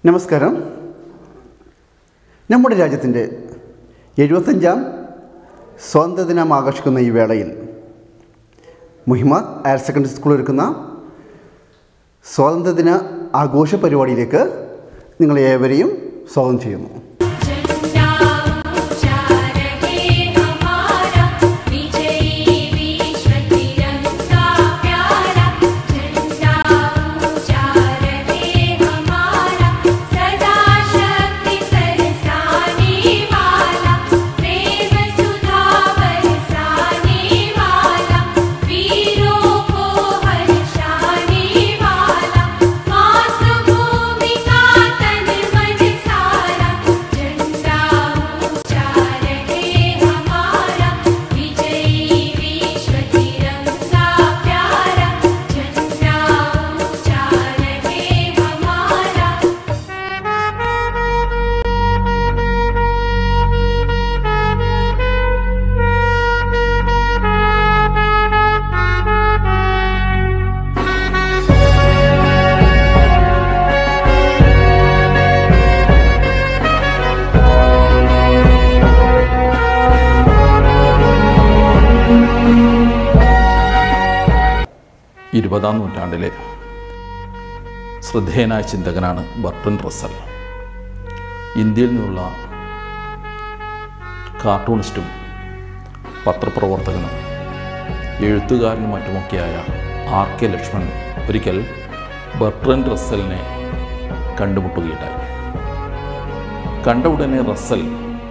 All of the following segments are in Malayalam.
നമസ്കാരം നമ്മുടെ രാജ്യത്തിൻ്റെ എഴുപത്തഞ്ചാം സ്വാതന്ത്ര്യദിനം ആഘോഷിക്കുന്ന ഈ വേളയിൽ മുഹിമാദ് ഹയർ സെക്കൻഡറി സ്കൂൾ ഒരുക്കുന്ന സ്വാതന്ത്ര്യദിന ആഘോഷ പരിപാടിയിലേക്ക് നിങ്ങളേവരെയും സ്വാഗതം ചെയ്യുന്നു झंडा ऊंचा रहे हमारा विजयी विश्व तिरंगा प्यारा झंडा ऊंचा रहे हमारा सदा शक्ति सरसाने वाला प्रेम सुधा बरसाने वाला वीरों को हर्षाने वाला मातृभूमि का तन मन सारा झंडा ऊंचा रहे हमारा विजयी विश्व तिरंगा प्यारा झंडा ऊंचा रहे हमारा ഇരുപതാം നൂറ്റാണ്ടിലെ ശ്രദ്ധേയനായ ചിന്തകനാണ് ബർട്ടൺ റസൽ ഇന്ത്യയിൽ നിന്നുള്ള കാർട്ടൂണിസ്റ്റും പത്രപ്രവർത്തകനും എഴുത്തുകാരനും മറ്റുമൊക്കെയായ ആർ കെ ലക്ഷ്മൺ ഒരിക്കൽ ബർട്രൻ റസ്സലിനെ കണ്ടുമുട്ടുകയുണ്ടായി കണ്ട ഉടനെ റസ്സൽ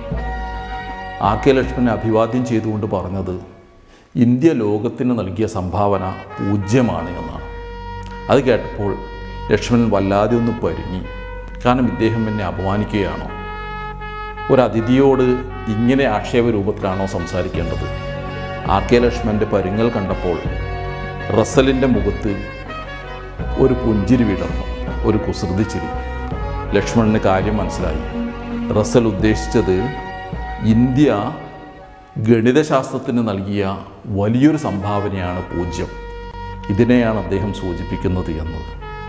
ആർ കെ ലക്ഷ്മണനെ അഭിവാദ്യം ചെയ്തുകൊണ്ട് പറഞ്ഞത് ഇന്ത്യ ലോകത്തിന് നൽകിയ സംഭാവന പൂജ്യമാണ് എന്നാണ് അത് കേട്ടപ്പോൾ ലക്ഷ്മണൻ വല്ലാതെ ഒന്ന് പരുങ്ങി കാരണം ഇദ്ദേഹം എന്നെ അപമാനിക്കുകയാണോ ഒരു അതിഥിയോട് ഇങ്ങനെ ആക്ഷേപ രൂപത്തിലാണോ സംസാരിക്കേണ്ടത് ആർ കെ ലക്ഷ്മണൻ്റെ പരുങ്ങൽ കണ്ടപ്പോൾ റസലിൻ്റെ മുഖത്ത് ഒരു പുഞ്ചിരി വിടർന്നു ഒരു കുസൃതി ചിരി ലക്ഷ്മണന് കാര്യം മനസ്സിലായി റസൽ ഉദ്ദേശിച്ചത് ഇന്ത്യ ഗണിതശാസ്ത്രത്തിന് നൽകിയ വലിയൊരു സംഭാവനയാണ് പൂജ്യം ഇതിനെയാണ് അദ്ദേഹം സൂചിപ്പിക്കുന്നത് എന്നത്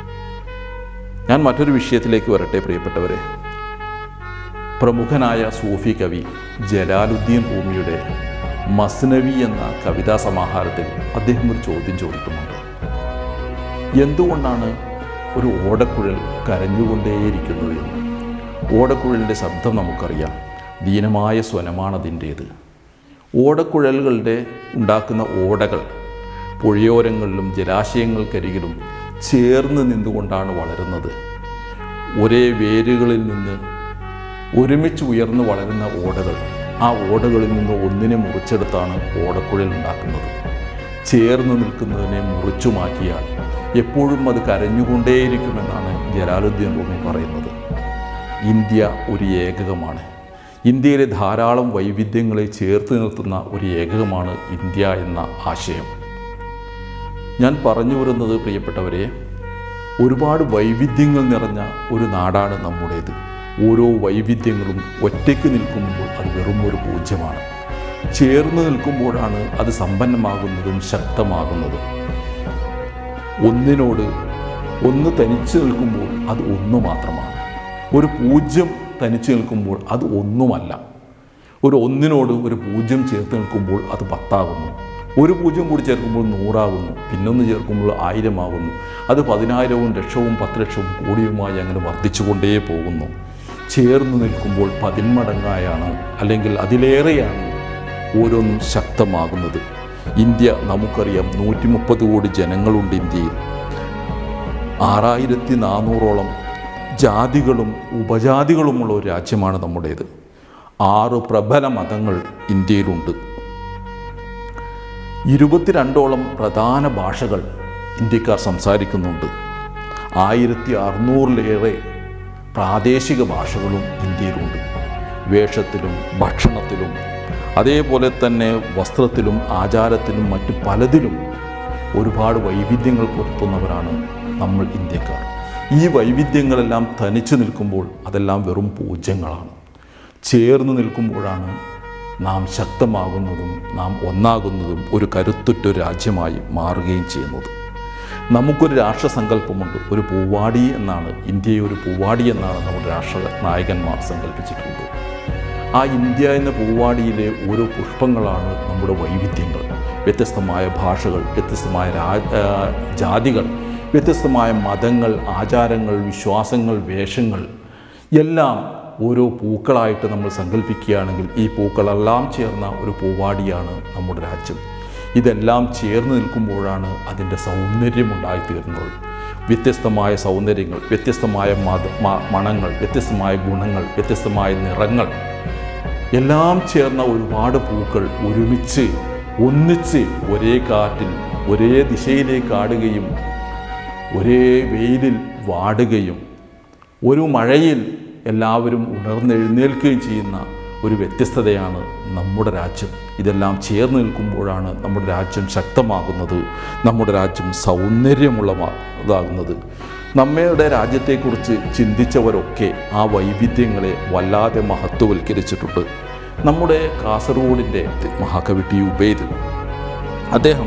ഞാൻ മറ്റൊരു വിഷയത്തിലേക്ക് വരട്ടെ പ്രിയപ്പെട്ടവരെ പ്രമുഖനായ സൂഫി കവി ജലാലുദ്ദീൻ റൂമിയുടെ മസ്നവി എന്ന കവിതാ സമാഹാരത്തിൽ അദ്ദേഹം ഒരു ചോദ്യം ചോദിക്കുന്നുണ്ട് എന്തുകൊണ്ടാണ് ഒരു ഓടക്കുഴൽ കരഞ്ഞുകൊണ്ടേയിരിക്കുന്നത് എന്ന് ഓടക്കുഴലിൻ്റെ ശബ്ദം നമുക്കറിയാം ദീനമായ സ്വനമാണ് അതിൻ്റേത് ഓടക്കുഴലുകളുടെ ഉണ്ടാക്കുന്ന ഓടകൾ പുഴയോരങ്ങളിലും ജലാശയങ്ങൾക്കരികിലും ചേർന്ന് നിന്നുകൊണ്ടാണ് വളരുന്നത് ഒരേ വേരുകളിൽ നിന്ന് ഒരുമിച്ച് ഉയർന്നു വളരുന്ന ഓടകൾ ആ ഓടകളിൽ നിന്ന് ഒന്നിനെ മുറിച്ചെടുത്താണ് ഓടക്കുഴൽ ഉണ്ടാക്കുന്നത് ചേർന്ന് നിൽക്കുന്നതിനെ മുറിച്ചു മാറ്റിയാൽ എപ്പോഴും അത് കരഞ്ഞുകൊണ്ടേയിരിക്കുമെന്നാണ് ജലാലുദ്ദീൻ റൂമി പറയുന്നത് ഇന്ത്യ ഒരു ഏകകമാണ് ഇന്ത്യയിലെ ധാരാളം വൈവിധ്യങ്ങളെ ചേർത്ത് നിർത്തുന്ന ഒരു ഏകകമാണ് ഇന്ത്യ എന്ന ആശയം ഞാൻ പറഞ്ഞു വരുന്നത് പ്രിയപ്പെട്ടവരെ ഒരുപാട് വൈവിധ്യങ്ങൾ നിറഞ്ഞ ഒരു നാടാണ് നമ്മുടേത് ഓരോ വൈവിധ്യങ്ങളും ഒറ്റയ്ക്ക് നിൽക്കുമ്പോൾ അത് വെറും ഒരു പൂജ്യമാണ് ചേർന്ന് നിൽക്കുമ്പോഴാണ് അത് സമ്പന്നമാകുന്നതും ശക്തമാകുന്നതും ഒന്നിനോട് ഒന്ന് തനിച്ച് നിൽക്കുമ്പോൾ അത് ഒന്ന് മാത്രമാണ് ഒരു പൂജ്യം തനിച്ച് നിൽക്കുമ്പോൾ അത് ഒന്നുമല്ല ഒരു ഒന്നിനോട് ഒരു പൂജ്യം ചേർത്ത് നിൽക്കുമ്പോൾ അത് പത്താകുന്നു ഒരു പൂജ്യം കൂടി ചേർക്കുമ്പോൾ നൂറാകുന്നു പിന്നൊന്ന് ചേർക്കുമ്പോൾ ആയിരമാകുന്നു അത് പതിനായിരവും ലക്ഷവും പത്ത് ലക്ഷവും കോടിയുമായി അങ്ങനെ വർദ്ധിച്ചുകൊണ്ടേ പോകുന്നു ചേർന്ന് നിൽക്കുമ്പോൾ പതിന്മടങ്ങായാണ് അല്ലെങ്കിൽ അതിലേറെയാണ് ഓരോന്നും ശക്തമാകുന്നത് ഇന്ത്യ നമുക്കറിയാം നൂറ്റി മുപ്പത് കോടി ജനങ്ങളുണ്ട് ഇന്ത്യയിൽ ആറായിരത്തി നാനൂറോളം ജാതികളും ഉപജാതികളുമുള്ള ഒരു രാജ്യമാണ് നമ്മുടേത് ആറ് പ്രബല മതങ്ങൾ ഇന്ത്യയിലുണ്ട് ഇരുപത്തിരണ്ടോളം പ്രധാന ഭാഷകൾ ഇന്ത്യക്കാർ സംസാരിക്കുന്നുണ്ട് ആയിരത്തി അറുന്നൂറിലേറെ പ്രാദേശിക ഭാഷകളും ഇന്ത്യയിലുണ്ട് വേഷത്തിലും ഭക്ഷണത്തിലും അതേപോലെ തന്നെ വസ്ത്രത്തിലും ആചാരത്തിലും മറ്റു പലതിലും ഒരുപാട് വൈവിധ്യങ്ങൾ പുലർത്തുന്നവരാണ് നമ്മൾ ഇന്ത്യക്കാർ ഈ വൈവിധ്യങ്ങളെല്ലാം തനിച്ചു നിൽക്കുമ്പോൾ അതെല്ലാം വെറും പൂജ്യങ്ങളാണ് ചേർന്ന് നിൽക്കുമ്പോഴാണ് നാം ശക്തമാകുന്നതും നാം ഒന്നാകുന്നതും ഒരു കരുത്തുറ്റ രാജ്യമായി മാറുകയും ചെയ്യുന്നത് നമുക്കൊരു രാഷ്ട്രസങ്കല്പമുണ്ട് ഒരു പൂവാടി എന്നാണ് ഇന്ത്യയെ ഒരു പൂവാടി എന്നാണ് നമ്മുടെ രാഷ്ട്ര നായകന്മാർ സങ്കല്പിച്ചിട്ടുള്ളത് ആ ഇന്ത്യ എന്ന പൂവാടിയിലെ ഓരോ പുഷ്പങ്ങളാണ് നമ്മുടെ വൈവിധ്യങ്ങൾ വ്യത്യസ്തമായ ഭാഷകൾ വ്യത്യസ്തമായ രാ ആ, ജാതികൾ വ്യത്യസ്തമായ മതങ്ങൾ ആചാരങ്ങൾ വിശ്വാസങ്ങൾ വേഷങ്ങൾ എല്ലാം ഓരോ പൂക്കളായിട്ട് നമ്മൾ സങ്കല്പിക്കുകയാണെങ്കിൽ ഈ പൂക്കളെല്ലാം ചേർന്ന ഒരു പൂവാടിയാണ് നമ്മുടെ രാജ്യം ഇതെല്ലാം ചേർന്ന് നിൽക്കുമ്പോഴാണ് അതിൻ്റെ സൗന്ദര്യം ഉണ്ടായിത്തീരുന്നത് വ്യത്യസ്തമായ സൗന്ദര്യങ്ങൾ വ്യത്യസ്തമായ മത മ- മണങ്ങൾ വ്യത്യസ്തമായ ഗുണങ്ങൾ വ്യത്യസ്തമായ നിറങ്ങൾ എല്ലാം ചേർന്ന ഒരുപാട് പൂക്കൾ ഒരുമിച്ച് ഒന്നിച്ച് ഒരേ കാറ്റിൽ ഒരേ ദിശയിലേക്ക് ആടുകയും ഒരേ വെയിലിൽ വാടുകയും ഒരു മഴയിൽ എല്ലാവരും ഉണർന്നെഴുന്നേൽക്കുകയും ചെയ്യുന്ന ഒരു വ്യത്യസ്തതയാണ് നമ്മുടെ രാജ്യം ഇതെല്ലാം ചേർന്ന് നിൽക്കുമ്പോഴാണ് നമ്മുടെ രാജ്യം ശക്തമാകുന്നത് നമ്മുടെ രാജ്യം സൗന്ദര്യമുള്ളതാകുന്നത് നമ്മുടെ രാജ്യത്തെക്കുറിച്ച് ചിന്തിച്ചവരൊക്കെ ആ വൈവിധ്യങ്ങളെ വല്ലാതെ മഹത്വവൽക്കരിച്ചിട്ടുണ്ട് നമ്മുടെ കാസർഗോഡിൻ്റെ മഹാകവി ടി ഉബൈദ് അദ്ദേഹം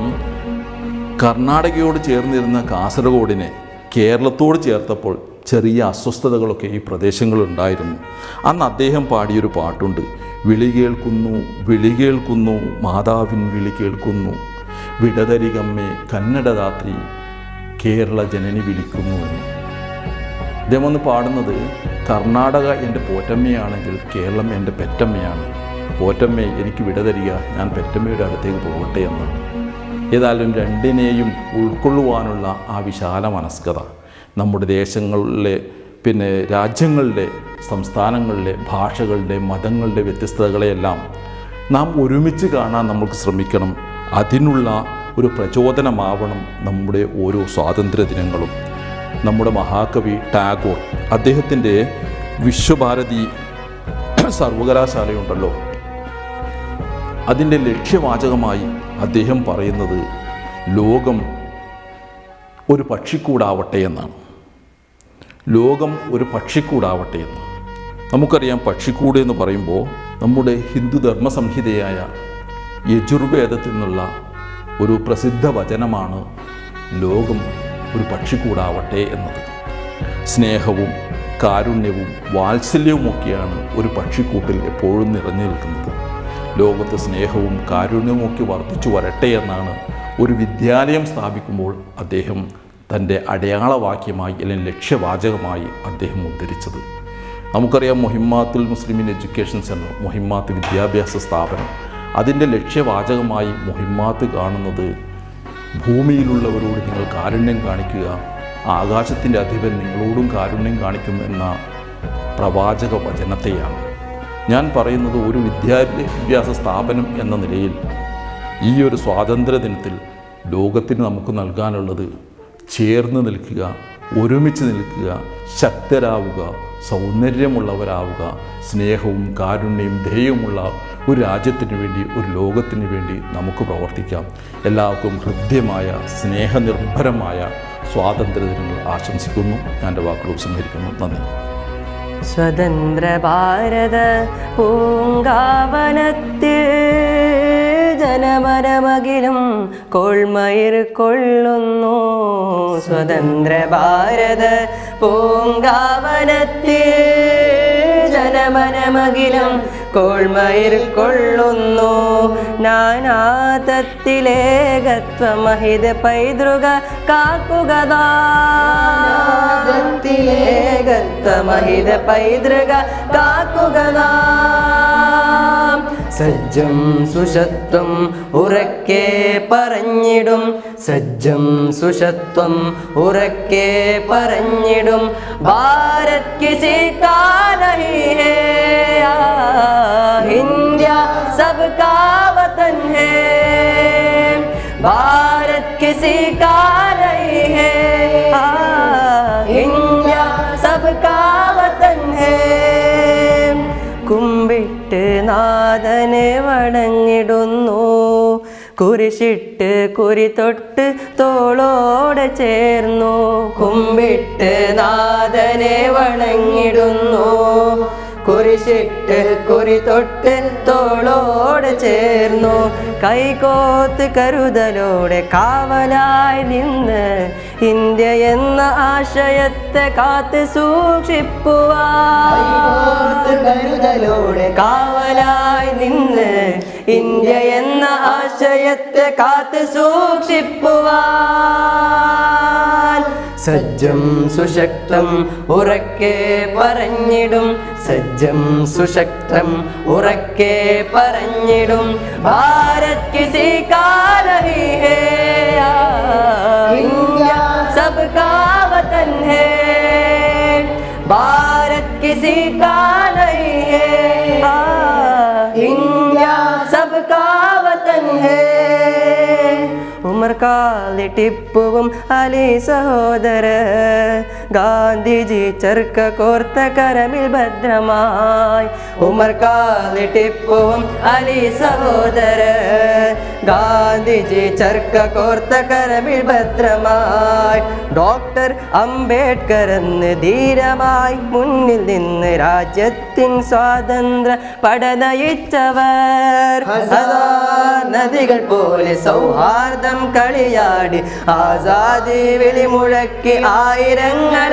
കർണാടകയോട് ചേർന്നിരുന്ന കാസർഗോഡിനെ കേരളത്തോട് ചേർത്തപ്പോൾ ചെറിയ അസ്വസ്ഥതകളൊക്കെ ഈ പ്രദേശങ്ങളുണ്ടായിരുന്നു അന്ന് അദ്ദേഹം പാടിയൊരു പാട്ടുണ്ട് വിളി കേൾക്കുന്നു വിളി കേൾക്കുന്നു മാതാവിൻ വിളി കേൾക്കുന്നു വിടതരികമ്മേ കന്നഡദാത്രി കേരള ജനനി വിളിക്കുന്നു എന്ന് അദ്ദേഹം ഒന്ന് പാടുന്നത് കർണാടക എൻ്റെ പോറ്റമ്മയാണെങ്കിൽ കേരളം എൻ്റെ പെറ്റമ്മയാണ് പോറ്റമ്മയെ എനിക്ക് വിട തരിക ഞാൻ പെറ്റമ്മയുടെ അടുത്തേക്ക് പോകട്ടെ എന്നാണ് ഏതായാലും രണ്ടിനെയും ഉൾക്കൊള്ളുവാനുള്ള ആ വിശാല മനസ്കത നമ്മുടെ ദേശങ്ങളിലെ പിന്നെ രാജ്യങ്ങളുടെ സംസ്ഥാനങ്ങളിലെ ഭാഷകളുടെ മതങ്ങളുടെ വ്യത്യസ്തതകളെയെല്ലാം നാം ഒരുമിച്ച് കാണാൻ നമുക്ക് ശ്രമിക്കണം അതിനുള്ള ഒരു പ്രചോദനമാവണം നമ്മുടെ ഓരോ സ്വാതന്ത്ര്യ ദിനങ്ങളും നമ്മുടെ മഹാകവി ടാഗോർ അദ്ദേഹത്തിൻ്റെ വിശ്വഭാരതി സർവകലാശാലയുണ്ടല്ലോ അതിൻ്റെ ലക്ഷ്യവാചകമായി അദ്ദേഹം പറയുന്നത് ലോകം ഒരു പക്ഷിക്കൂടാവട്ടെ എന്നാണ് ലോകം ഒരു പക്ഷിക്കൂടാവട്ടെ എന്ന് നമുക്കറിയാം പക്ഷിക്കൂട് എന്ന് പറയുമ്പോൾ നമ്മുടെ ഹിന്ദു ധർമ്മ സംഹിതയായ യജുർവേദത്തിൽ നിന്നുള്ള ഒരു പ്രസിദ്ധ വചനമാണ് ലോകം ഒരു പക്ഷിക്കൂടാവട്ടെ എന്നത് സ്നേഹവും കാരുണ്യവും വാത്സല്യവുമൊക്കെയാണ് ഒരു പക്ഷിക്കൂട്ടിൽ എപ്പോഴും നിറഞ്ഞു നിൽക്കുന്നത് ലോകത്ത് സ്നേഹവും കാരുണ്യവും ഒക്കെ വർദ്ധിച്ചു വരട്ടെ എന്നാണ് ഒരു വിദ്യാലയം സ്ഥാപിക്കുമ്പോൾ അദ്ദേഹം തൻ്റെ അടയാളവാക്യമായി അല്ലെങ്കിൽ ലക്ഷ്യവാചകമായി അദ്ദേഹം ഉദ്ധരിച്ചത് നമുക്കറിയാം മൊഹിമ്മാത്തുൽ മുസ്ലിമിൻ എഡ്യൂക്കേഷൻ സെൻറ്റർ മൊഹിമ്മാത്ത് വിദ്യാഭ്യാസ സ്ഥാപനം അതിൻ്റെ ലക്ഷ്യവാചകമായി മൊഹിമ്മാത്ത് കാണുന്നത് ഭൂമിയിലുള്ളവരോട് നിങ്ങൾ കാരുണ്യം കാണിക്കുക ആകാശത്തിൻ്റെ അധിപൻ നിങ്ങളോടും കാരുണ്യം കാണിക്കും എന്ന പ്രവാചക വചനത്തെയാണ് ഞാൻ പറയുന്നത് ഒരു വിദ്യാഭ്യാസ സ്ഥാപനം എന്ന നിലയിൽ ഈ ഒരു സ്വാതന്ത്ര്യ ദിനത്തിൽ ലോകത്തിന് നമുക്ക് നൽകാനുള്ളത് ചേർന്ന് നിൽക്കുക ഒരുമിച്ച് നിൽക്കുക ശക്തരാവുക സൗന്ദര്യമുള്ളവരാവുക സ്നേഹവും കാരുണ്യവും ധേയവുമുള്ള ഒരു രാജ്യത്തിന് വേണ്ടി ഒരു ലോകത്തിന് വേണ്ടി നമുക്ക് പ്രവർത്തിക്കാം എല്ലാവർക്കും ഹൃദ്യമായ സ്നേഹനിർഭരമായ സ്വാതന്ത്ര്യ ദിനങ്ങൾ ആശംസിക്കുന്നു ഞാൻ എൻ്റെ വാക്കുകൾ ഉപസംഹരിക്കുന്നു നന്ദി സ്വതന്ത്ര ഭാരത പൂങ്കാവനത്തിൽ ജനമരമകിലും കൊൾമയിർ കൊള്ളുന്നു സ്വതന്ത്ര ഭാരത പൂങ്കാവനത്തിൽ ജനമനമകിലും കോൾമയിർ കൊള്ളുന്നു നാനാതത്തിലേകത്വമഹിത പൈതൃക കാക്കുകതാത്തിലേകത്വമഹിത പൈതൃക കാക്കുകതാ സജ്ജം സുഷത്വം ഉറക്കെ പറഞ്ഞിടും സജ്ജം സുഷത്വം ഉറക്കെ പറഞ്ഞിടും ഭാരത് കിസി കാ നഹി ഹേ ഇന്ത്യ सबका वतन है भारत किसी का नहीं है इंडिया सबका वतन है കുമ്പിട്ട് നാഥനെ വണങ്ങിടുന്നു കുരിശിട്ട് കുരി തൊട്ട് തോളോടെ ചേർന്നു കുമ്പിട്ട് നാഥനെ വണങ്ങിടുന്നു കുരിശിട്ട് കുരി തൊട്ട് തോളോട് ചേർന്നു കൈകോത്ത് കരുതലോടെ കാവലായി നിന്ന് ഇന്ത്യ എന്ന ആശയത്തെ കാത്ത് സൂക്ഷിപ്പുവാൻ കരുതലോടെ കാവലായി നിന്ന് ഇന്ത്യ എന്ന ആശയത്തെ കാത്ത് സൂക്ഷിപ്പുവാൻ സജ്ജം സുശക്തം ഉറക്കെ പറഞ്ഞിടും സജ്ജം സുശക്തം ഉറക്കെ പറഞ്ഞിടും ഭാരത് കിസി കാലഹി ഹേ ഇന്ത്യ सबका वतन है भारत किसी का नहीं है इंडिया सबका वतन है ഉമർകാലി ടിപ്പുവും അലി സഹോദര ഗാന്ധിജി ചർക്ക കോർത്ത കരമിൽ ഭദ്രമായി ഉമർകാലി ടിപ്പുവും അലി സഹോദര ഗാന്ധിജി ചർക്ക കോർത്ത കരമിൽ ഭദ്രമായി ഡോക്ടർ അംബേദ്കർ എന്ന് ധീരമായി മുന്നിൽ നിന്ന് രാജ്യത്തിൻ സ്വാതന്ത്ര്യ പടനയിച്ചവർ സദാ നദികൾ പോലെ സൗഹാർദ്ദം കളിയാടി ആസാദി വിളിമുഴക്കി ആയിരങ്ങൾ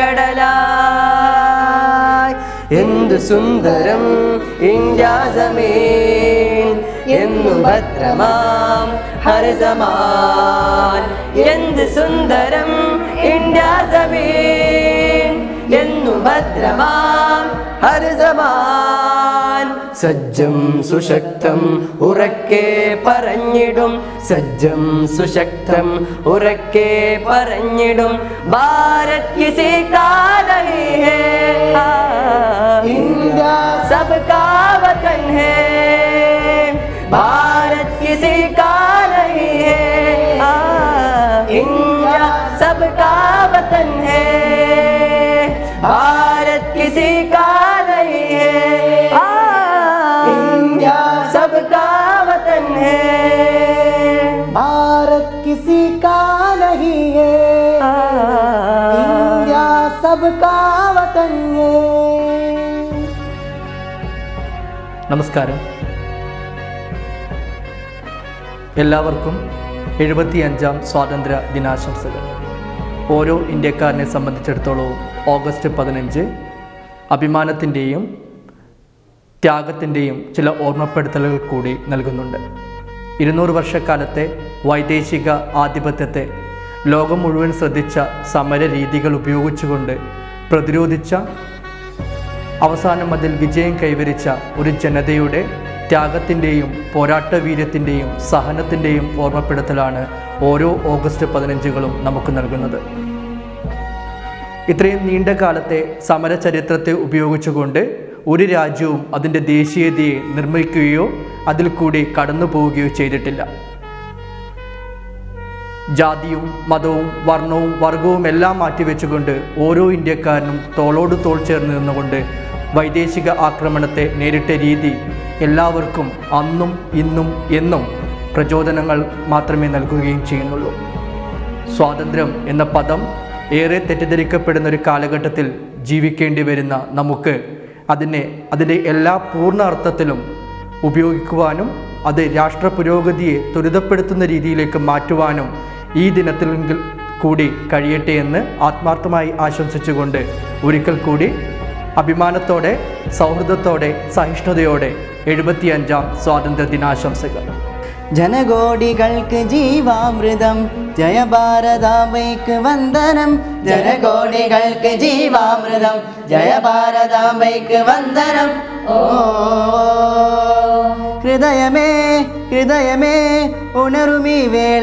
അലകടലായി എന്തു സുന്ദരം ഇന്ത്യ സമീൻ എന്നു ഭദ്രമാം ഹരസമാൻ എന്ത് സുന്ദരം ഇന്ത്യ സമീൻ എന്നു ഭദ്രമാം ഹരസമാൻ സജ്ജം സുശക്തം ഉറക്കെ പറഞ്ഞിടും സജ്ജം സുശക്തം ഉറക്കെ പറഞ്ഞിടും ഭാരത് കിസി കാലഹി ഹേ ഇന്ത്യ सबका वतन है भारत किसी का नहीं है इंडिया सबका वतन है भारत किसी का नहीं है इंडिया सबका वतन है भारत किसी का नहीं है इंडिया सबका वतन है നമസ്കാരം എല്ലാവർക്കും എഴുപത്തിയഞ്ചാം സ്വാതന്ത്ര്യ ദിനാശംസകൾ ഓരോ ഇന്ത്യക്കാരനെ സംബന്ധിച്ചിടത്തോളവും ഓഗസ്റ്റ് പതിനഞ്ച് അഭിമാനത്തിൻ്റെയും ത്യാഗത്തിൻ്റെയും ചില ഓർമ്മപ്പെടുത്തലുകൾ കൂടി നൽകുന്നുണ്ട് ഇരുന്നൂറ് വർഷക്കാലത്തെ വൈദേശിക ആധിപത്യത്തെ ലോകം മുഴുവൻ ശ്രദ്ധിച്ച സമര രീതികൾ ഉപയോഗിച്ചുകൊണ്ട് പ്രതിരോധിച്ച അവസാനം അതിൽ വിജയം കൈവരിച്ച ഒരു ജനതയുടെ ത്യാഗത്തിൻ്റെയും പോരാട്ടവീര്യത്തിൻ്റെയും സഹനത്തിൻ്റെയും ഓർമ്മപ്പെടുത്തലാണ് ഓരോ ഓഗസ്റ്റ് പതിനഞ്ചുകളും നമുക്ക് നൽകുന്നത് ഇത്രയും നീണ്ട കാലത്തെ സമരചരിത്രത്തെ ഉപയോഗിച്ചുകൊണ്ട് ഒരു രാജ്യവും അതിൻ്റെ ദേശീയതയെ നിർമ്മിക്കുകയോ അതിൽ കൂടി കടന്നു പോവുകയോ ചെയ്തിട്ടില്ല ജാതിയും മതവും വർണ്ണവും വർഗവും എല്ലാം മാറ്റിവെച്ചുകൊണ്ട് ഓരോ ഇന്ത്യക്കാരനും തോളോട് തോൾ ചേർന്ന് നിന്നുകൊണ്ട് വൈദേശിക ആക്രമണത്തെ നേരിട്ട രീതി എല്ലാവർക്കും അന്നും ഇന്നും എന്നും പ്രചോദനങ്ങൾ മാത്രമേ നൽകുകയും ചെയ്യുന്നുള്ളൂ സ്വാതന്ത്ര്യം എന്ന പദം ഏറെ തെറ്റിദ്ധരിക്കപ്പെടുന്ന ഒരു കാലഘട്ടത്തിൽ ജീവിക്കേണ്ടി വരുന്ന നമുക്ക് അതിനെ അതിൻ്റെ എല്ലാ പൂർണ്ണ അർത്ഥത്തിലും ഉപയോഗിക്കുവാനും അത് രാഷ്ട്ര പുരോഗതിയെ ത്വരിതപ്പെടുത്തുന്ന രീതിയിലേക്ക് മാറ്റുവാനും ഈ ദിനത്തിലെങ്കിൽ കൂടി കഴിയട്ടെ എന്ന് ആത്മാർത്ഥമായി ആശംസിച്ചുകൊണ്ട് ഒരിക്കൽ കൂടി അഭിമാനത്തോടെ സൗഹൃദത്തോടെ സഹിഷ്ണുതയോടെ എഴുപത്തിയഞ്ചാം സ്വാതന്ത്ര്യ ദിനാശംസകൾ ജനകോടികൾക്ക് ജീവാമൃതം ജയ ഭാരതാംബയ്ക്ക് വന്ദനം ജനകോടികൾക്ക് ജീവാമൃതം ജയ ഭാരതാംബയ്ക്ക് വന്ദനം ഓ ഹൃദയമേ ഹൃദയമേ ഉണരുമീ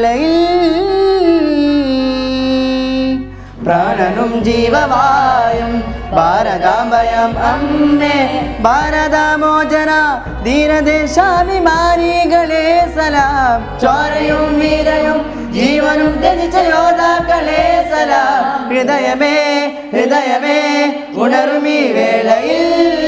വേളയിൽ പ്രാണനും ജീവവായും ഭാരതാംബയം അമ്മേ ഭാരതാമോചന ധീരദേശാഭിമാനികളെ സലാം ചോരയും വീരയും ജീവനും ത്യജിച്ച യോദ്ധാക്കളെ സലാം ഹൃദയമേ ഹൃദയമേ ഉണരുമീ വേളയിൽ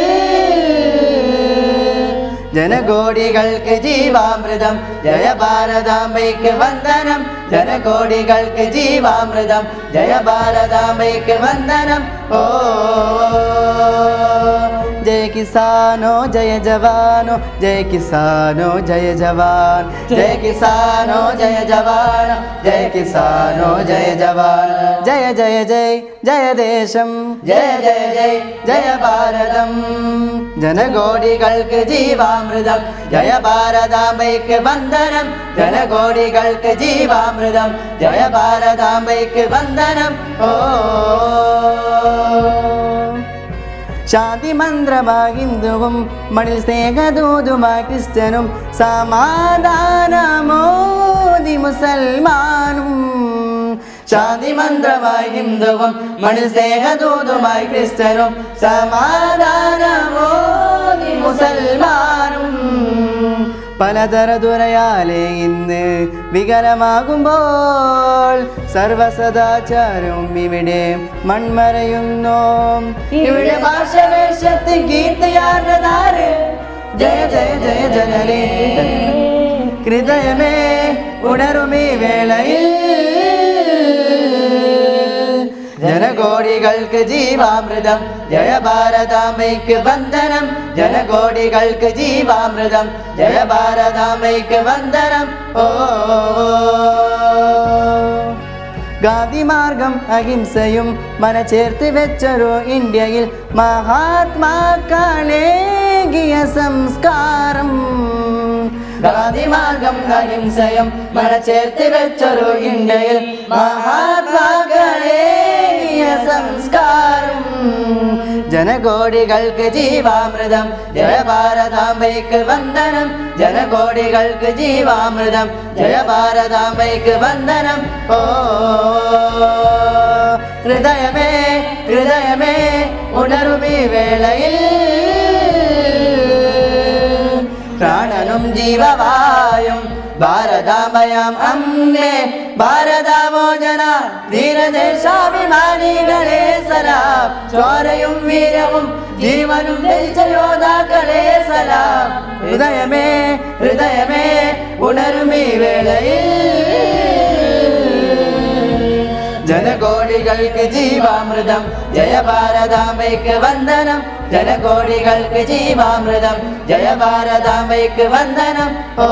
ജനകോടികൾക്ക് ജീവാമൃതം ജയ ഭാരതാംബയ്ക്ക് വന്ദനം ജനകോടികൾക്ക് ജീവാമൃതം ജയ ഭാരതാംബയ്ക്ക് വന്ദനം ഓ ജയ കിസാനോ ജയ ജവാനോ ജയ കിസാനോ ജയ ജവാൻ ജയ കിസാനോ ജയ ജവാനോ ജയ കിസാനോ ജയ ജവാൻ ജയ ജയ ജയ ജയ ദേശം ജയ ജയ ജയ ജയ ഭാരതം ജനകോടികൾക്ക് ജീവാമൃതം ജയ ഭാരതാംബയ്ക്ക് വന്ദനം ജനകോടികൾക്ക് ജീവാമൃതം ജയ ഭാരതാംബയ്ക്ക് വന്ദനം ഓ ശാന്തി മന്ത്രമായി ഹിന്ദുവും മണിൽ സ്നേഹദൂതുമായി ക്രിസ്ത്യനും സമാധാനമോദി മുസൽമാനും ശാന്തി മന്ത്രമായി ഹിന്ദുവും മണിൽ സ്നേഹദൂതുമായി ക്രിസ്ത്യനും സമാധാനമോദി മുസൽമാനും പലതര ദുരയാലെ ഇന്ന് വികലമാകുമ്പോൾ സർവസദാചാരവും ഇവിടെ മൺമറയുന്നു ഇവിടെ ഭാഷവേഷത്തിൽ ഗീതയാർന്നതാര് ജയ ജയ ജയ ജനലേ ഹൃദയമേ ഉണരുമീ വേളയിൽ ജനകോടികൾക്ക് ജീവാമൃതം ജയ ഭാരതാമയ്ക്ക് വന്ദനം ജനകോടികൾക്ക് ജീവാമൃതം ജയ ഭാരതാമയ്ക്ക് വന്ദനം ഓ ഗാന്ധിമാർഗം അഹിംസയും മന ചേർത്ത് വെച്ചൊരു ഇന്ത്യയിൽ മഹാത്മാക്കളേകിയ സംസ്കാരം ഗാന്ധിമാർഗം അഹിംസയും മന ചേർത്ത് വെച്ചൊരു ഇന്ത്യയിൽ മഹാത്മാക്കളേകിയ സംസ്കാരം ജനകോടികൾക്ക് ജീവാമൃതം ജയ ഭാരതാംബയ്ക്ക് വന്ദനം ജനകോടികൾക്ക് ജീവാമൃതം ജയ ഭാരതാംബയ്ക്ക് വന്ദനം ഓ ഹൃദയമേ ഹൃദയമേ ഉണരുമീ വേളയിൽ പ്രാണനും ജീവവായും ഭാരതാമയാം അമ്മേ ഭാരതാമോചന ധീരദേശാഭിമാനികളെ സലാം ചോരയും വീരവും ജീവനും ധരിച്ച യോദ്ധാക്കളെ സലാം ഹൃദയമേ ഹൃദയമേ ഉണരുമീ വേളയിൽ ജനകോടികൾക്ക് ജീവാമൃതം ജയ ഭാരതാംബയ്ക്ക് വന്ദനം ജനകോടികൾക്ക് ജീവാമൃതം ജയ ഭാരതാംബയ്ക്ക് വന്ദനം ഓ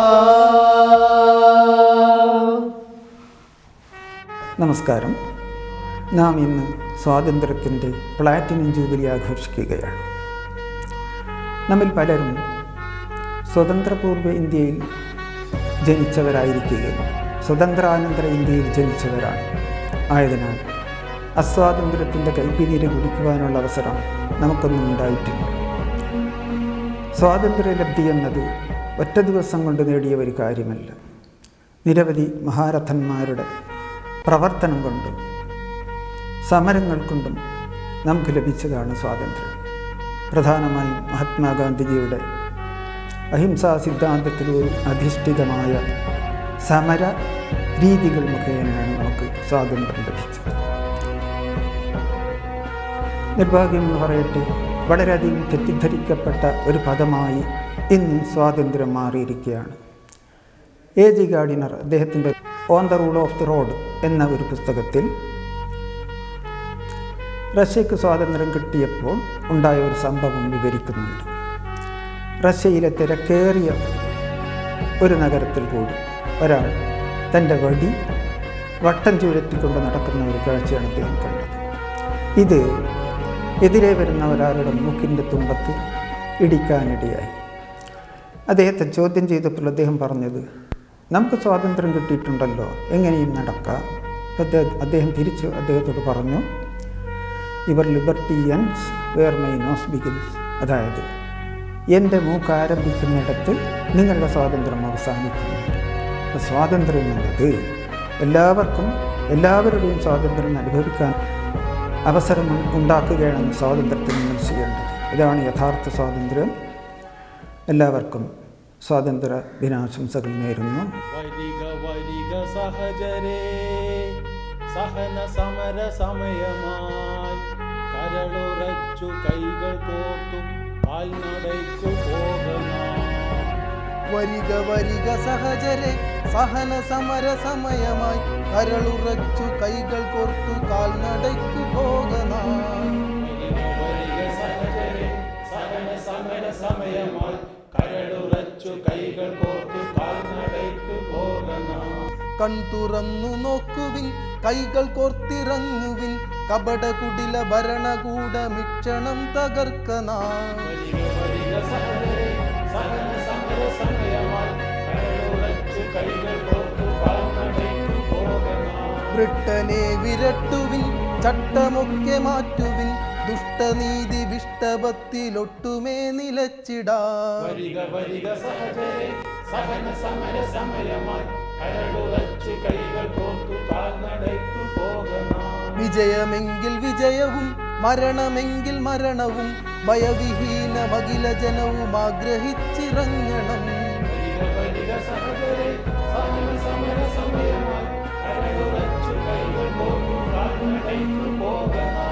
നമസ്കാരം നാം ഇന്ന് സ്വാതന്ത്ര്യത്തിൻ്റെ പ്ലാറ്റിനം ജൂബിലി ആഘോഷിക്കുകയാണ് നമ്മിൽ പലരും സ്വതന്ത്രപൂർവ്വ ഇന്ത്യയിൽ ജനിച്ചവരായിരിക്കുകയും സ്വതന്ത്രാനന്തര ഇന്ത്യയിൽ ജനിച്ചവരാണ് ആയതിനാൽ അസ്വാതന്ത്ര്യത്തിൻ്റെ കൈപ്പിനീര് കുടിക്കുവാനുള്ള അവസരം നമുക്കൊന്നും ഉണ്ടായിട്ടില്ല സ്വാതന്ത്ര്യലബ്ധി എന്നത് ഒറ്റ ദിവസം കൊണ്ട് നേടിയ ഒരു കാര്യമല്ല നിരവധി മഹാരഥന്മാരുടെ പ്രവർത്തനം കൊണ്ടും സമരങ്ങൾ കൊണ്ടും നമുക്ക് ലഭിച്ചതാണ് സ്വാതന്ത്ര്യം പ്രധാനമായും മഹാത്മാഗാന്ധിജിയുടെ അഹിംസാ സിദ്ധാന്തത്തിൽ ഒരു അധിഷ്ഠിതമായ സമര രീതികൾ മുഖേനയാണ് നമുക്ക് സ്വാതന്ത്ര്യം ലഭിച്ചത് നിർഭാഗ്യം എന്ന് പറയട്ടെ വളരെയധികം തെറ്റിദ്ധരിക്കപ്പെട്ട ഒരു പദമായി ഇന്ന് സ്വാതന്ത്ര്യം മാറിയിരിക്കുകയാണ് എ ജി ഗാർഡിനർ അദ്ദേഹത്തിൻ്റെ on the rule of the road എന്ന ഒരു പുസ്തകത്തിൽ റഷ്യക്ക് സ്വാതന്ത്ര്യം കിട്ടിയപ്പോൾ ഉണ്ടായ ഒരു സംഭവം വിവരിക്കുന്നുണ്ട് റഷ്യയിലെ തിരക്കേറിയ ഒരു നഗരത്തിൽ കൂടി ഒരാൾ തൻ്റെ വടി വട്ടം ചുഴറ്റിക്കൊണ്ട് നടക്കുന്ന ഒരു കാഴ്ചയാണ് അദ്ദേഹം കണ്ടത് ഇത് എതിരെ വരുന്ന ഒരാളുടെ മൂക്കിൻ്റെ തുമ്പത്ത് ഇടിക്കാനിടയായി അദ്ദേഹത്തെ ചോദ്യം ചെയ്തപ്പോൾ അദ്ദേഹം പറഞ്ഞത് നമുക്ക് സ്വാതന്ത്ര്യം കിട്ടിയിട്ടുണ്ടല്ലോ എങ്ങനെയും നടക്കാം അദ്ദേഹം അദ്ദേഹം തിരിച്ച് അദ്ദേഹത്തോട് പറഞ്ഞു your liberty ends where my nose begins അതായത് എൻ്റെ മൂക്ക് ആരംഭിക്കുന്നിടത്ത് നിങ്ങളുടെ സ്വാതന്ത്ര്യം അവസാനിക്കുന്നു അപ്പോൾ സ്വാതന്ത്ര്യം എന്നത് എല്ലാവർക്കും എല്ലാവരുടെയും സ്വാതന്ത്ര്യം അനുഭവിക്കാൻ അവസരം ഉണ്ടാക്കുകയാണ് സ്വാതന്ത്ര്യത്തിൽ നമ്മൾ ചെയ്യേണ്ടത് ഇതാണ് യഥാർത്ഥ സ്വാതന്ത്ര്യം എല്ലാവർക്കും സ്വാതന്ത്ര്യ ദിനാശംസകൾ നേരുന്നു വരിക വരിക സഹജരേ സഹന സമര സമയമായി കരളുറച്ചു കൈകൾ കോർത്തു കാൽനടയ്ക്കു പോകണം വരിക വരിക സഹജരെ സഹന സമര സമയമായി കരളുറച്ചു കൈകൾ കോർത്തു കാൽനടയ്ക്കു പോകനാം വരിക വരിക സഹജരേ സഹന സമയമായി കരളുറച്ചു കൈകൾ കോർത്തു കാൽനടയ്ക്ക് പോകണം കൺ തുറന്നു നോക്കുവിൻ കൈകൾ കോർത്തിറങ്ങുവിൻ കപട കുടില ഭരണകൂടമിക്ഷണം തകർക്കനാ വരിക വരിക സഹോദരേ സഹന സമര സമയമായി കരളുറച്ചു കൈകൾ കോർത്തു കാൽനടയ്ക്ക് പോകണം ബ്രിട്ടനെ വിരട്ടുവിൻ ചട്ടമൊക്കെ മാറ്റുവിൻ ദുഷ്ടനീതി വിഷ്ടപത്തിലൊട്ടുമേ നിലച്ചിടാ വരിക വരിക സഹജരെ സഹന സമര സമയമായി കരളുറച്ചു കൈകൾ കോർത്തു കാൽനടയ്ക്ക് പോകണം വിജയമെങ്കിൽ വിജയവും മരണമെങ്കിൽ മരണവും ഭയവിഹീന മകില ജനവും ആഗ്രഹിച്ചിറങ്ങണം വരിക വരിക സഹജരെ സഹന സമര സമയമായി കരളുറച്ചു കൈകൾ കോർത്തു കാൽനടയ്ക്ക് പോകണം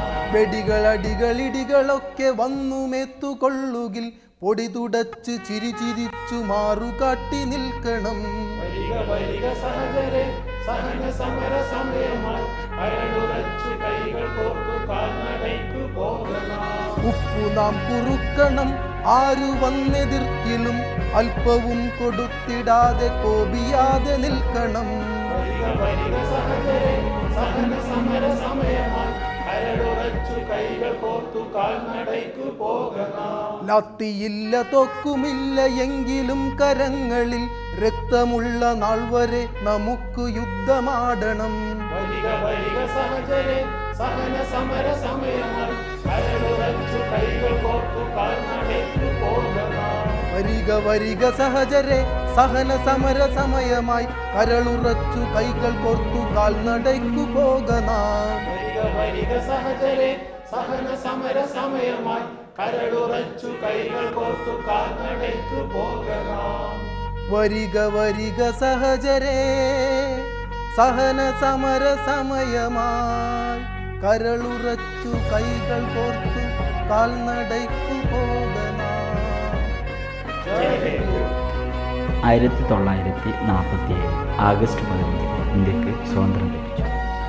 വെടികളടികളിടികളൊക്കെ വന്നു മേത്തുകൊള്ളുകിൽ പൊടി തുടച്ച് ചിരി ചിരിച്ചു മാറുകാട്ടി നിൽക്കണം വരിക വരിക സഹജരെ സഹന സമര സമയമായി കരളുറച്ചു കൈകൾ കോർത്തു കാൽനടയ്ക്ക് പോകണം ഉപ്പു നാം കുറുക്കണം ആരു വന്നെതിർക്കിലും അല്പവും കൊടുത്തിടാതെ കോപിയാതെ നിൽക്കണം വരിക വരിക സഹജരെ സഹന സമര സമയമായി കരളുറച്ചു കൈകൾ കോർത്തു കാൽനടയ്ക്ക് പോകണം ലത്തിയില്ല തോക്കുമില്ല എങ്കിലും കരങ്ങളിൽ രക്തമുള്ള നാൾ വരെ നമുക്ക് യുദ്ധമാടണം വരിക വരിക സഹജരെ സഹന സമര സമയമായി കരളുറച്ചു കൈകൾ കോർത്തു കാൽനടയ്ക്ക് പോകണം വരിക വരിക സഹജരെ സഹന സമര സമയമായി കരളുറച്ചു കൈകൾ കോർത്തു കാൽനടയ്ക്കു പോകനാം വരിക വരിക സഹജരെ സഹന സമര സമയമായി കരളുറച്ചു കൈകൾ കോർത്തു കാൽനടയ്ക്ക് പോകണം വരിക വരിക സഹജരെ സഹന സമര സമയമായി കരളുറച്ചു കൈകൾ കോർത്തു കാൽനടയ്ക്കു പോകനാം ആയിരത്തി തൊള്ളായിരത്തി നാൽപ്പത്തി ഏഴ് ആഗസ്റ്റ് പതിനഞ്ച് ഇന്ത്യക്ക് സ്വാതന്ത്ര്യം ലഭിച്ചു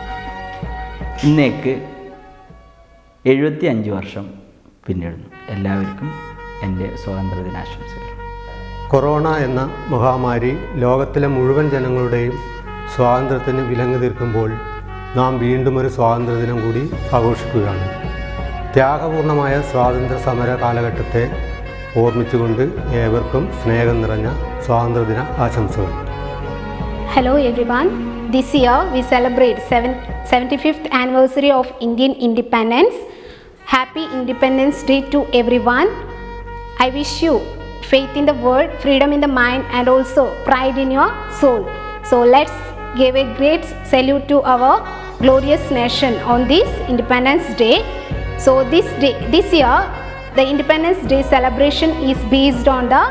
ഇന്നേക്ക് എഴുപത്തി അഞ്ച് വർഷം പിന്നിടുന്നു എല്ലാവർക്കും എൻ്റെ സ്വാതന്ത്ര്യ ദിനാശംസകൾ കൊറോണ എന്ന മഹാമാരി ലോകത്തിലെ മുഴുവൻ ജനങ്ങളുടെയും സ്വാതന്ത്ര്യത്തിന് വിലങ്ങ് തീർക്കുമ്പോൾ നാം വീണ്ടും ഒരു സ്വാതന്ത്ര്യദിനം കൂടി ആഘോഷിക്കുകയാണ് ത്യാഗപൂർണമായ സ്വാതന്ത്ര്യ സമര കാലഘട്ടത്തെ ഓർമ്മിച്ചുകൊണ്ട് ഏവർക്കും സ്നേഹം നിറഞ്ഞ സ്വാതന്ത്ര്യദിന ആശംസകൾ Hello everyone. This year we celebrate 7 75th anniversary of Indian independence. Happy Independence Day to everyone. I wish you faith in the word, freedom in the mind and also pride in your soul. So let's give a great salute to our glorious nation on this Independence Day. So this day this year the Independence Day celebration is based on the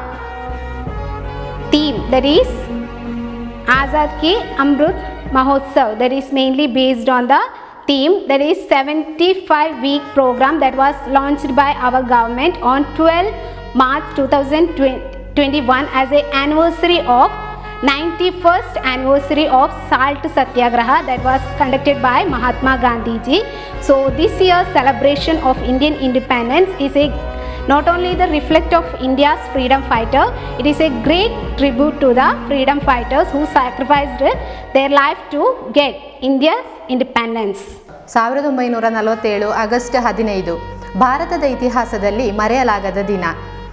theme that is Azad Ki Amrut Mahotsav that is mainly based on the theme that is 75 week program that was launched by our government on 12 March 2021 as a anniversary of 91st anniversary of Salt Satyagraha that was conducted by Mahatma Gandhi ji. So this year's celebration of Indian independence is a not only the reflect of India's freedom fighter, it is a great tribute to the freedom fighters who sacrificed their life to get India's independence. ಸಾವಿರದ ಒಂಬೈನೂರ ನಲವತ್ತೇಳು ಆಗಸ್ಟ್ ಹದಿನೈದು ಭಾರತದ ಇತಿಹಾಸದಲ್ಲಿ ಮರೆಯಲಾಗದ ದಿನ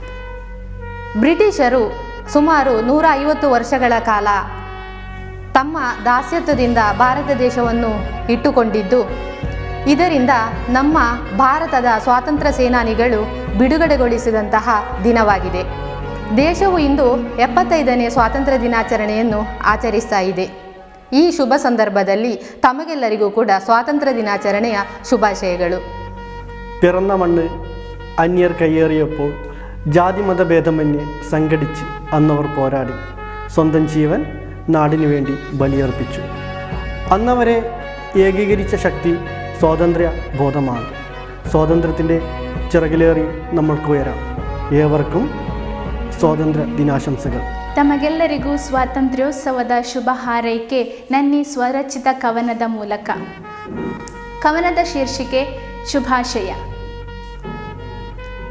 ಬ್ರಿಟಿಷರು ಸುಮಾರು ನೂರ ಐವತ್ತು ವರ್ಷಗಳ ಕಾಲ ತಮ್ಮ ದಾಸ್ಯತ್ವದಿಂದ ಭಾರತ ದೇಶವನ್ನು ಇಟ್ಟುಕೊಂಡಿದ್ದು ಇದರಿಂದ ನಮ್ಮ ಭಾರತದ ಸ್ವಾತಂತ್ರ್ಯ ಸೇನಾನಿಗಳು ಬಿಡುಗಡೆಗೊಳಿಸಿದಂತಹ ದಿನವಾಗಿದೆ ದೇಶವು ಇಂದು ಎಪ್ಪತ್ತೈದನೇ ಸ್ವಾತಂತ್ರ್ಯ ದಿನಾಚರಣೆಯನ್ನು ಆಚರಿಸ್ತಾ ಇದೆ ಈ ಶುಭ ಸಂದರ್ಭದಲ್ಲಿ ತಮಗೆಲ್ಲರಿಗೂ ಕೂಡ ಸ್ವಾತಂತ್ರ್ಯ ದಿನಾಚರಣೆಯ ಶುಭಾಶಯಗಳು പിറന്ന മണ്ണ് അന്യർ കയ്യേറിയപ്പോൾ ജാതിമത ഭേദമന്യേ സംഘടിച്ച് അന്നവർ പോരാടി സ്വന്തം ജീവൻ നാടിനു വേണ്ടി ബലിയർപ്പിച്ചു അന്നവരെ ഏകീകരിച്ച ശക്തി സ്വാതന്ത്ര്യ ബോധമാണ് സ്വാതന്ത്ര്യത്തിൻ്റെ ചിറകിലേറി നമ്മൾക്ക് ഉയരാം ഏവർക്കും സ്വാതന്ത്ര്യ ദിനാശംസകൾ ತಮಗೆಲ್ಲರಿಗೂ ಸ್ವಾತಂತ್ರ್ಯೋತ್ಸವದ ಶುಭ ಹಾರೈಕೆ ನನ್ನಿ ಸ್ವರಚಿತ ಕವನದ ಮೂಲಕ ಕವನದ ಶೀರ್ಷಿಕೆ ಶುಭಾಶಯ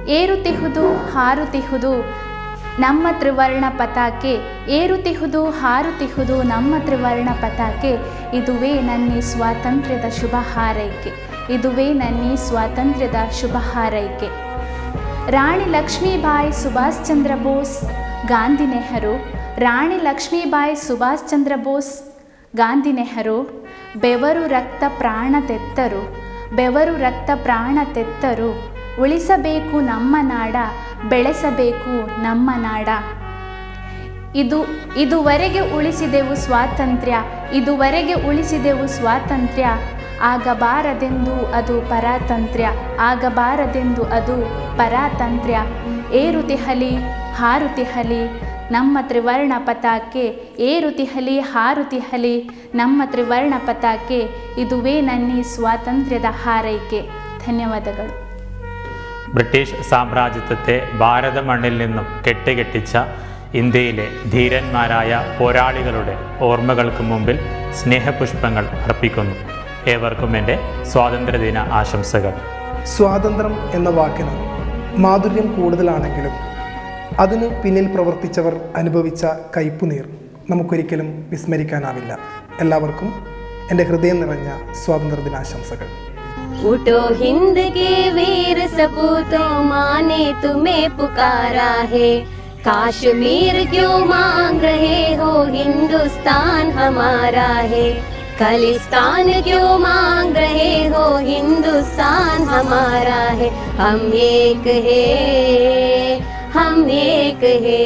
ಏರುತಿಹುದು ಹಾರುತಿಹುದು ನಮ್ಮ ತ್ರಿವರ್ಣ ಪತಾಕೆ ಏರುತಿಹುದು ಹಾರುತಿಹುದು ನಮ್ಮ ತ್ರಿವರ್ಣ ಪತಾಕೆ ಇದುವೇ ನನ್ನಿ ಸ್ವಾತಂತ್ರ್ಯದ ಶುಭ ಹಾರೈಕೆ ಇದುವೇ ನನ್ನಿ ಸ್ವಾತಂತ್ರ್ಯದ ಶುಭ ಹಾರೈಕೆ ರಾಣಿ ಲಕ್ಷ್ಮೀಬಾಯಿ ಸುಭಾಷ್ ಚಂದ್ರ ಬೋಸ್ ಗಾಂಧಿ ನೆಹರು ರಾಣಿ ಲಕ್ಷ್ಮೀಬಾಯಿ ಸುಭಾಷ್ ಚಂದ್ರ ಬೋಸ್ ಗಾಂಧಿ ನೆಹರು ಬೆವರು ರಕ್ತ ಪ್ರಾಣ ತೆತ್ತರು ಬೆವರು ರಕ್ತ ಪ್ರಾಣ ತೆತ್ತರು ಉಳಿಸಬೇಕು ನಮ್ಮ ನಾಡ ಬೆಳೆಸಬೇಕು ನಮ್ಮ ನಾಡ ಇದು ಇದುವರೆಗೆ ಉಳಿಸಿದೆವು ಸ್ವಾತಂತ್ರ್ಯ ಇದುವರೆಗೆ ಉಳಿಸಿದೆವು ಸ್ವಾತಂತ್ರ್ಯ ಆಗಬಾರದೆಂದು ಅದು ಪರಾತಂತ್ರ್ಯ ಆಗಬಾರದೆಂದು ಅದು ಪರಾತಂತ್ರ್ಯ ಏರುತಿಹಲಿ ಹಾರುತಿಹಲಿ ನಮ್ಮ ತ್ರಿವರ್ಣ ಪತಾಕೆ ಏರುತಿಹಲಿ ಹಾರುತಿಹಲಿ ನಮ್ಮ ತ್ರಿವರ್ಣ ಪತಾಕೆ ಇದುವೇ ನನ್ನಿ ಸ್ವಾತಂತ್ರ್ಯದ ಹಾರೈಕೆ ಧನ್ಯವಾದಗಳು ബ്രിട്ടീഷ് സാമ്രാജ്യത്വത്തെ ഭാരത മണ്ണിൽ നിന്നും കെട്ടുകെട്ടിച്ച ഇന്ത്യയിലെ ധീരന്മാരായ പോരാളികളുടെ ഓർമ്മകൾക്ക് മുമ്പിൽ സ്നേഹപുഷ്പങ്ങൾ അർപ്പിക്കുന്നു ഏവർക്കും എൻ്റെ സ്വാതന്ത്ര്യദിന ആശംസകൾ സ്വാതന്ത്ര്യം എന്ന വാക്കിന് മാധുര്യം കൂടുതലാണെങ്കിലും അതിനു പിന്നിൽ പ്രവർത്തിച്ചവർ അനുഭവിച്ച കയ്പുനീർ നമുക്കൊരിക്കലും വിസ്മരിക്കാനാവില്ല എല്ലാവർക്കും എൻ്റെ ഹൃദയം നിറഞ്ഞ സ്വാതന്ത്ര്യദിനാശംസകൾ उठो हिंद के वीर सपूतों माँ ने तुम्हें पुकारा है काश्मीर क्यों मांग रहे हो हिंदुस्तान हमारा है खालिस्तान क्यों मांग रहे हो हिंदुस्तान हमारा है हम एक है हम एक है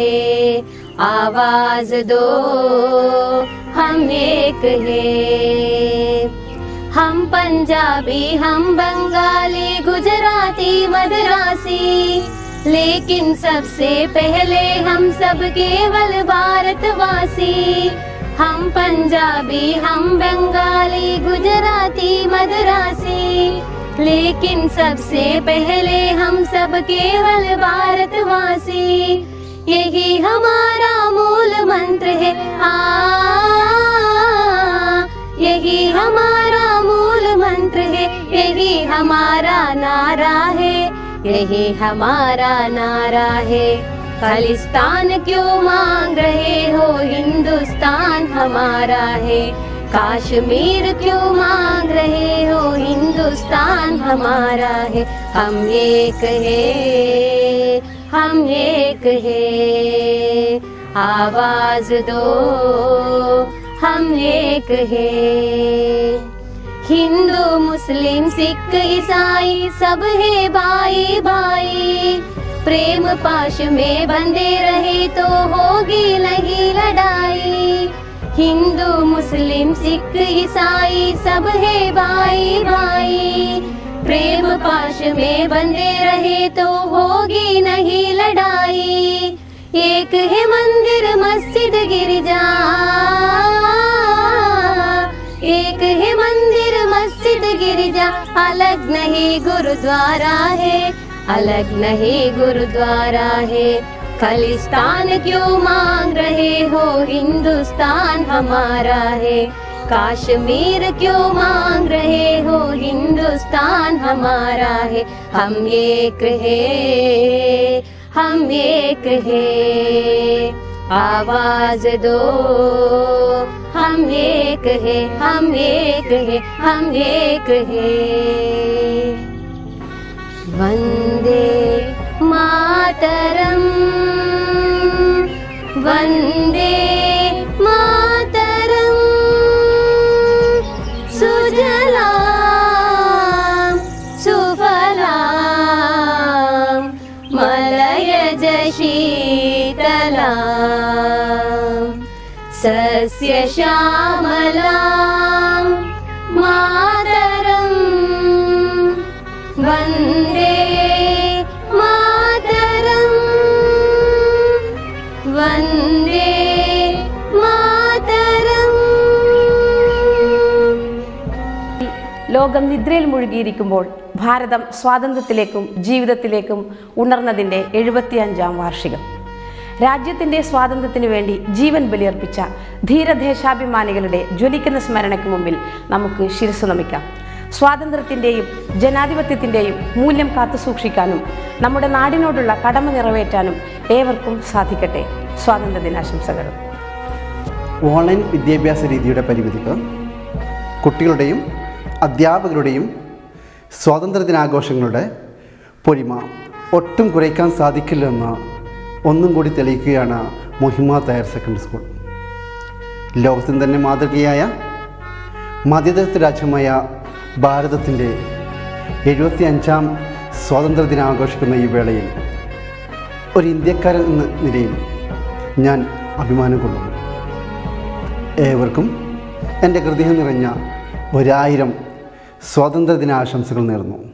आवाज दो हम एक है हम पंजाबी हम बंगाली गुजराती मद्रासी लेकिन सबसे पहले हम सब केवल भारतवासी हम पंजाबी हम बंगाली गुजराती मद्रासी लेकिन सबसे पहले हम सब केवल भारतवासी यही हमारा मूल मंत्र है आ यही हमारा मूल मंत्र है यही हमारा नारा है यही हमारा नारा है खालिस्तान क्यों मांग रहे हो हिंदुस्तान हमारा है कश्मीर क्यों मांग रहे हो हिंदुस्तान हमारा है हम एक है हम एक है आवाज दो हम एक है हिंदू मुस्लिम सिख ईसाई सब है भाई भाई प्रेम पाश में बंधे रहे तो होगी नहीं लड़ाई हिंदू मुस्लिम सिख ईसाई सब है भाई भाई प्रेम पाश में बंधे रहे तो होगी नहीं लड़ाई एक है मंदिर मस्जिद गिरजा एक है मंदिर मस्जिद गिरजा अलग नहीं गुरुद्वारा है अलग नहीं गुरुद्वारा है खालिस्तान क्यों मांग रहे हो हिंदुस्तान हमारा है कश्मीर क्यों मांग रहे हो हिंदुस्तान हमारा है हम एक है हम एक है आवाज दो हम एक है हम एक है हम एक है वंदे मातरम वंदे मातरम सुजलाम सुफलाम मलयज शीतलाम सस्य श्यामलां मातरम् वन्दे मातरम् वन्दे मातरम् ലോകം നിദ്രയിൽ മുഴുകിയിരിക്കുമ്പോൾ ഭാരതം സ്വാതന്ത്ര്യത്തിലേക്കും ജീവിതത്തിലേക്കും ഉണർന്നതിൻ്റെ എഴുപത്തിയഞ്ചാം വാർഷികം രാജ്യത്തിൻ്റെ സ്വാതന്ത്ര്യത്തിനു വേണ്ടി ജീവൻ ബലിയർപ്പിച്ച ധീരദേശാഭിമാനികളുടെ ജ്വലിക്കുന്ന സ്മരണയ്ക്ക് മുമ്പിൽ നമുക്ക് ശിരസ് നമിക്കാം സ്വാതന്ത്ര്യത്തിൻ്റെയും ജനാധിപത്യത്തിൻ്റെയും മൂല്യം കാത്തു സൂക്ഷിക്കാനും നമ്മുടെ നാടിനോടുള്ള കടമ നിറവേറ്റാനും ഏവർക്കും സാധിക്കട്ടെ സ്വാതന്ത്ര്യ ദിനാശംസകൾ ഓൺലൈൻ വിദ്യാഭ്യാസ രീതിയുടെ പരിമിതിക്ക് കുട്ടികളുടെയും അധ്യാപകരുടെയും സ്വാതന്ത്ര്യദിനാഘോഷങ്ങളുടെ പൊലിമ ഒട്ടും കുറയ്ക്കാൻ സാധിക്കില്ലെന്ന് ഒന്നും കൂടി തെളിയിക്കുകയാണ് മുഹിമ തയ്യാർ സെക്കൻഡറി സ്കൂൾ ലോകത്തിന് തന്നെ മാതൃകയായ മധ്യദേശ രാജ്യമായ ഭാരതത്തിൻ്റെ എഴുപത്തി അഞ്ചാം സ്വാതന്ത്ര്യദിനം ആഘോഷിക്കുന്ന ഈ വേളയിൽ ഒരു ഇന്ത്യക്കാരൻ എന്ന നിലയിൽ ഞാൻ അഭിമാനം കൊള്ളുന്നു ഏവർക്കും എൻ്റെ ഹൃദയം നിറഞ്ഞ ഒരായിരം സ്വാതന്ത്ര്യദിന ആശംസകൾ നേർന്നു